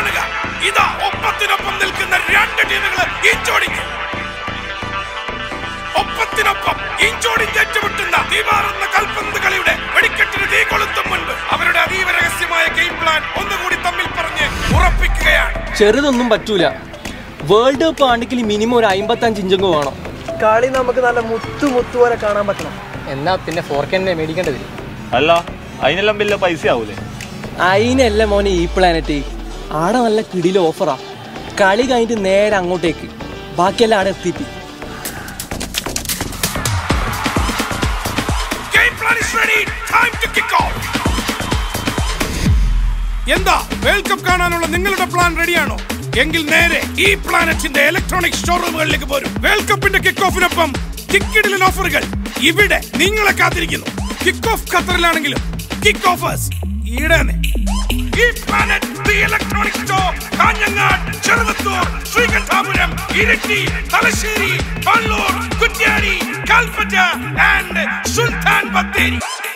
കാണുക ഇതാ ഒപ്പത്തിനൊപ്പം നിൽക്കുന്ന രണ്ട് ടീമുകൾ ഇഞ്ചോടിക്കും ഒപ്പത്തിനൊപ്പം ഇഞ്ചോടിച്ച് ഏറ്റുമുട്ടുന്ന തീമാറുന്ന കൽപ്പന്ത് കളിയുടെ വെടിക്കെട്ടിന് തീ കൊളുത്തും മുൻപ് അവരുടെ അതീവ രഹസ്യമായ ഗെയിം പ്ലാൻ ഒന്നുകൂടി തമ്മിൽ പറഞ്ഞ് ഉറപ്പിക്കുകയാണ് ചെറുതൊന്നും പറ്റൂല വേൾഡ് കപ്പ് ആണെങ്കിൽ മിനിമം ഒരു അമ്പത്തഞ്ച് ഇഞ്ചെങ്കിലും വേണം കളി നമുക്ക് നല്ല മുത്തു മുത്തു പോലെ കാണാൻ പറ്റണം എന്നാ പിന്നെ ഫോർ കെ മേടിക്കേണ്ടത് അല്ല അതിനെല്ലാം വലിയ പൈസ ആവൂലേ അതിനല്ല മോനെ ഈ പ്ലാനറ്റ് ആടെ നല്ല കിടില ഓഫറാ കളി കഴിഞ്ഞിട്ട് നേരെ അങ്ങോട്ടേക്ക് ബാക്കിയെല്ലാം ആടെ എത്തിപ്പി Game plan is ready. Time to kick off. എന്താ വേൾഡ് കപ്പ് കാണാനുള്ള നിങ്ങളുടെ പ്ലാൻ റെഡിയാണോ എങ്കിൽ നേരെ ഈ പ്ലാനറ്റിന്റെ ഇലക്ട്രോണിക് ഷോറൂമുകളിലേക്ക് പോരും വേൾഡ് കപ്പിന്റെ കിക്ക് ഓഫിനൊപ്പം കിക്കിഡിലൻ ഓഫറുകൾ ഇവിടെ നിങ്ങളെ കാത്തിരിക്കുന്നു കിക്ക് ഓഫ് ഖത്തറിലാണെങ്കിലും കിക്ക് ഓഫേഴ്സ് ഈടെ തന്നെ. ഈ planet the electronic store Kanhangad Cheruvathur Sreekandapuram Iritty Thalassery Kannur Kuttiadi Kalpetta and Sultan Bathery